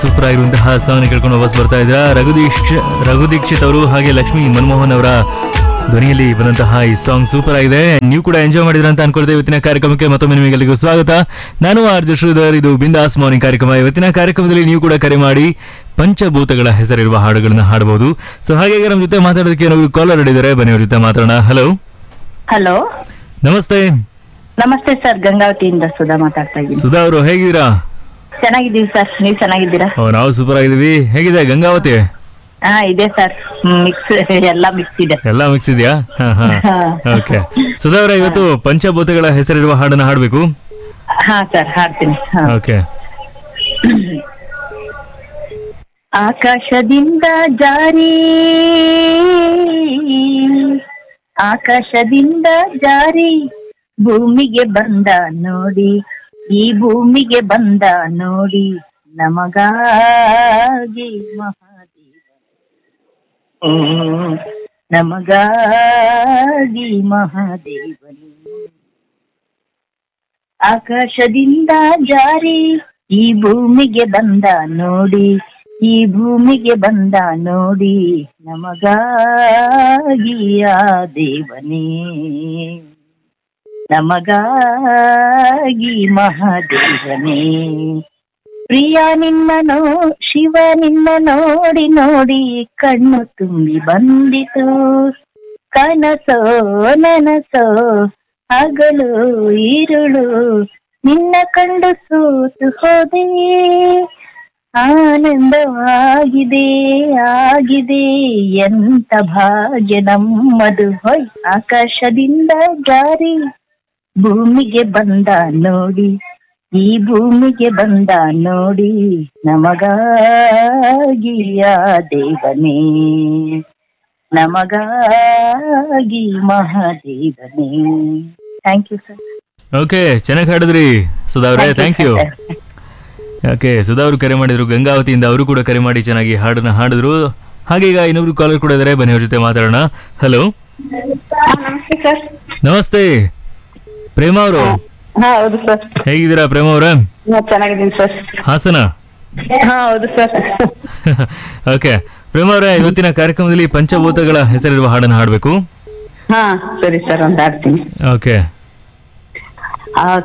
Super ಆಗಿರುವಂತಹ song ಕೇಳ್ಕೊಂಡು ವಾಪಸ್ ಬರ್ತಾ ಇದ್ರ ರಘು ದೀಕ್ಷ ರಘು ದೀಕ್ಷಿತ್ ಅವರು ಹಾಗೆ ಲಕ್ಷ್ಮಿ ಮನಮೋಹನ್ ಅವರ ಧ್ವನಿಯಲ್ಲಿ ಬಂದಂತಹ ಈ ಸಾಂಗ್ ಸೂಪರ್ ಆಗಿದೆ ನೀವು ಕೂಡ ಎಂಜಾಯ್ ಮಾಡಿದ್ರ ಅಂತ ಅನ್ಕೊಳ್ತೇವೆ ಇವತ್ತಿನ ಕಾರ್ಯಕ್ರಮಕ್ಕೆ ಮತ್ತೊಮ್ಮೆ ನಿಮಗೆಲ್ಲರಿಗೂ ಸ್ವಾಗತ ನಾನು ಆರ್ಜ ಶ್ರೀಧರ್ ಇದು ಬಿಂದಾಸ್ ಮಾರ್ನಿಂಗ್ ಕಾರ್ಯಕ್ರಮ ಇವತ್ತಿನ ಕಾರ್ಯಕ್ರಮದಲ್ಲಿ ನೀವು ಕೂಡ ಕರೆ ಮಾಡಿ ಪಂಚಭೂತಗಳ ಹೆಸರಿರುವ ಹಾಡುಗಳನ್ನ ಹಾಡಬಹುದು ಸೊ ಹಾಗೆ ನಮ್ಮ ಜೊತೆ ಮಾತಾಡೋದಕ್ಕೆ ನಾವು ಕಾಲರ್ ಹಿಡಿದರೆ ಬನ್ನಿ ಅವ್ರ ಜೊತೆ ಮಾತಾಡೋಣ ಹಲೋ ಹಲೋ ನಮಸ್ತೆ ನಮಸ್ತೆ ಸರ್ ಗಂಗಾವತಿಯಿಂದ ಸುಧಾ ಮಾತಾಡ್ತಾ ಇದ್ದೀನಿ ಸುಧಾ ಅವರು ಹೇಗಿದ್ದೀರಾ ಚೆನ್ನಾಗಿದ್ದೀವಿ ಸರ್ ನೀವು ಚೆನ್ನಾಗಿದ್ದೀರಾ ಓ ನಾವು ಸೂಪರ್ ಆಗಿದ್ದೀವಿ ಹೇಗಿದೆ ಗಂಗಾವತಿ ಹಾ ಇದೆ ಸರ್ ಮಿಕ್ಸ್ ಎಲ್ಲ ಮಿಕ್ಸ್ ಇದೆ ಎಲ್ಲ ಮಿಕ್ಸ್ ಇದೆಯಾ ಹಾ ಹಾ ಹಾ. ಓಕೆ ಸುಧಾ ಅವರೇ ಇವತ್ತು ಪಂಚಭೂತಗಳ ಹೆಸರಿರುವ ಹಾಡನ್ನ ಹಾಡಬೇಕು ಹಾ ಸರ್ ಹಾಡ್ತೀನಿ ಹಾ. ಓಕೆ ಆಕಾಶದಿಂದ ಜಾರಿ ಆಕಾಶದಿಂದ ಜಾರಿ ಭೂಮಿಗೆ ಬಂದ ನೋಡಿ ಈ ಭೂಮಿಗೆ ಬಂದ ನೋಡಿ ನಮಗಾಗಿ ಮಹಾದೇವ ಹ್ಮ್, ನಮಗಾಗಿ ಮಹಾದೇವನು ಆಕಾಶದಿಂದ ಜಾರಿ ಈ ಭೂಮಿಗೆ ಬಂದ ನೋಡಿ ಈ ಭೂಮಿಗೆ ಬಂದ ನೋಡಿ ನಮಗಾಗಿ ಆ ದೇವನೇ ನಮಗಾಗಿ ಮಹಾದೇವನೇ ಪ್ರಿಯ ನಿನ್ನನೋ ಶಿವ ನಿನ್ನ ನೋಡಿ ನೋಡಿ ಕಣ್ಣು ತುಂಬಿ ಬಂದಿತು ಕನಸೋ ನನಸೋ ಹಗಲು ഇരുಳು ನಿನ್ನ ಕಂಡು ಸೋತು ಹೋದೆ ಆನಂದವಾಗಿದೆ ಆಗಿದೆ ಎಂತ ಭಾಗ್ಯ ನಮ್ಮದು ಹೊಯ್ ಆಕಾಶದಿಂದ ಜಾರಿ ಭೂಮಿಗೆ ಬಂದ ನೋಡಿ ಈ ಭೂಮಿಗೆ ಬಂದ ನೋಡಿ ನಮಗಾಗಿ ಆ ದೇವನೇ ನಮಗಾಗಿ ಮಹಾದೇವನೇ ಥ್ಯಾಂಕ್ ಯು ಸರ್ ಓಕೆ ಚೆನ್ನಾಗಿ ಹಾಡಿದ್ರಿ ಸುಧಾ ಅವರೇ ಥ್ಯಾಂಕ್ ಯು ಓಕೆ ಸುಧಾ ಅವರು ಕರೆ ಮಾಡಿದ್ರು ಗಂಗಾವತಿಯಿಂದ ಅವರು ಕೂಡ ಕರೆ ಮಾಡಿ ಚೆನ್ನಾಗಿ ಹಾಡನ್ನ ಹಾಡಿದ್ರು ಹಾಗೆ ಈಗ ಇನ್ನೊಬ್ರು ಕಾಲರ್ ಕೂಡ ಇದ್ದಾರೆ ಬನ್ನಿ ಅವ್ರ ಜೊತೆ ಮಾತಾಡೋಣ ಹಲೋ ನಮಸ್ತೆ ಸರ್ ನಮಸ್ತೆ ಪ್ರೇಮ ಅವರು ಹಾ ಹೌದು ಸರ್ ಹೇಗಿದ್ದೀರಾ ಪ್ರೇಮ ಅವರ ಚೆನ್ನಾಗಿದ್ದೀನಿ ಸರ್ ಹಾಸನ ಹಾ ಹೌದು ಸರ್ ಓಕೆ ಪ್ರೇಮ ಅವರೇ ಇವತ್ತಿನ ಕಾರ್ಯಕ್ರಮದಲ್ಲಿ ಪಂಚಭೂತಗಳ ಹೆಸರಿರುವ ಹಾಡನ್ನು ಹಾಡಬೇಕು ಹಾ ಸರಿ ಸರ್ ಒಂದು ಆಡ್ತೀನಿ ಓಕೆ